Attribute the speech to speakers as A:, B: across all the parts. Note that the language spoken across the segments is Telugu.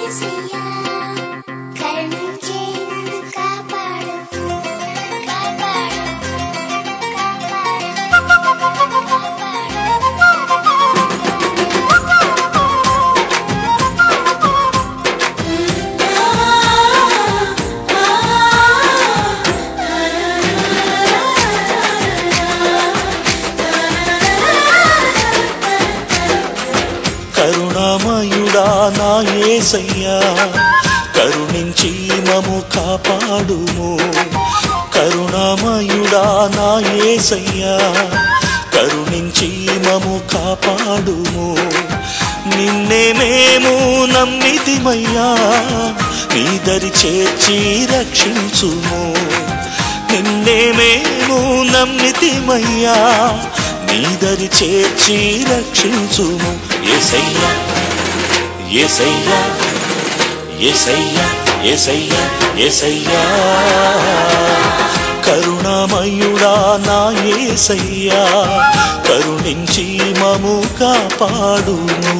A: యేసయ్యా కరుణించి నన్ను కాపాడు కాపాడు
B: కరుణామయుడా నా యేసయ్యా కరుణించి మము కాపాడుము కరుణామయుడా నా యేసయ్యా కరుణించి మము కాపాడుము నిన్నే మేము నమ్మితిమయ్యా నీ దరి చేర్చి రక్షించుము నిన్నే మేము నమ్మితిమయ్యా నీ దరి చేర్చి రక్షించుము ఏసయ్యా ఏసయ్యా ఏసయ్యా ఏసయ్యా ఏసయ్యా కరుణామయుడా నా ఏసయ్యా కరుణించి మము కాపాడుము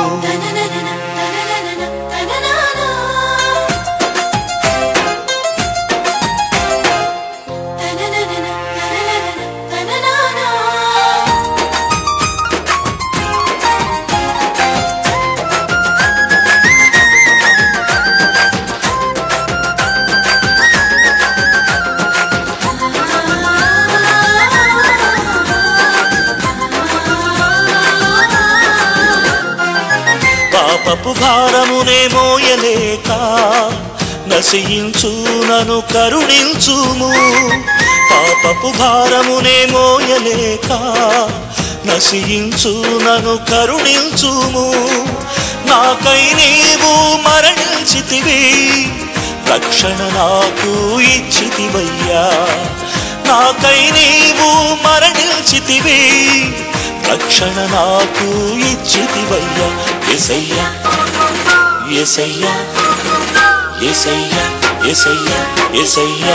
B: పాపపు భారమునే మోయలేక నశయించు నను కరుణించుము పాపపు భారమునే మోయలేక నశయించు నను కరుణించుము నాకై నీవు మరణించితివి రక్షణ నాకు ఇచ్చితివయ్యా నాకై నీవు మరణించితివి రక్షణ నాకు ఇచ్చితివయ్యా ఎసయ్యా ఎసయ్యా ఎసయ్యా ఎసయ్యా ఎసయ్యా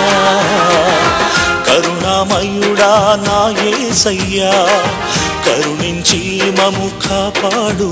B: కరుణామయుడా నా ఏసయ్యా కరుణించి మము కాపాడు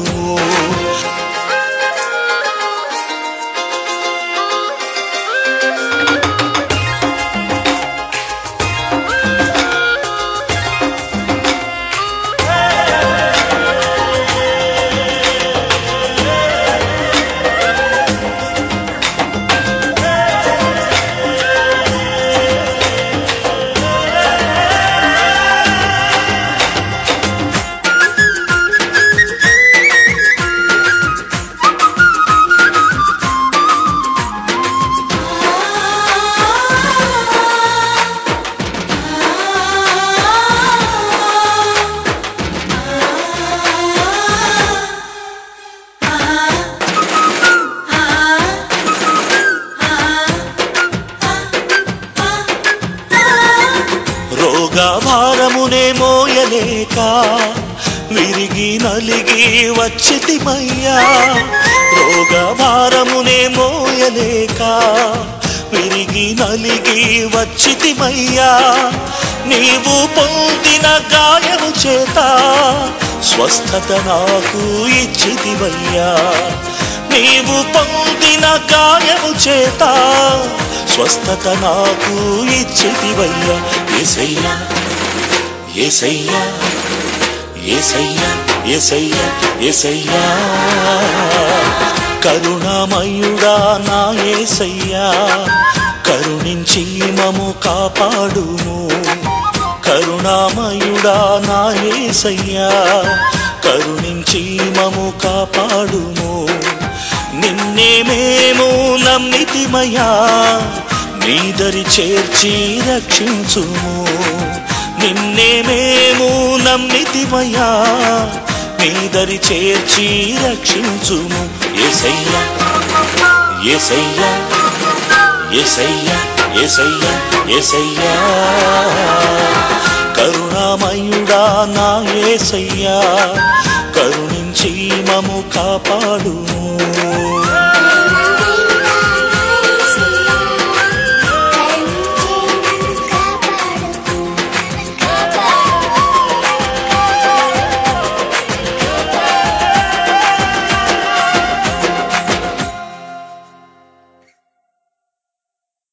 B: రోగ భారమునే మోయలేక విరిగి నలిగి వచ్చితిమయ్యా రోగ భారమునే మోయలేక విరిగి నలిగి వచ్చితిమయ్యా నీవు పొందిన గాయము చేత స్వస్థత నాకు ఇచ్చితివయ్యా నీవు పొందిన గాయము చేత స్వస్థత నాకు ఇచ్చితివయ్యా ఏసయ్యా ఏసయ్యా ఏసయ్యా ఏసయ్యా ఏసయ్యా కరుణామయుడా నా ఏసయ్యా కరుణించి మము కాపాడుము కరుణామయుడా నా ఏసయ్యా కరుణించి మము కాపాడుము నిన్నే మేము నమ్మితిమయా నీ దరి చేర్చి రక్షించుము నిన్నే మేము నమ్మితిమయా నీ దరి చేర్చి రక్షించుము ఏసయ్యా ఏసయ్యా ఏసయ్యా ఏసయ్యా ఏసయ్యా కరుణామయుడా నా ఏసయ్యా కరుణించి మము కాపాడుము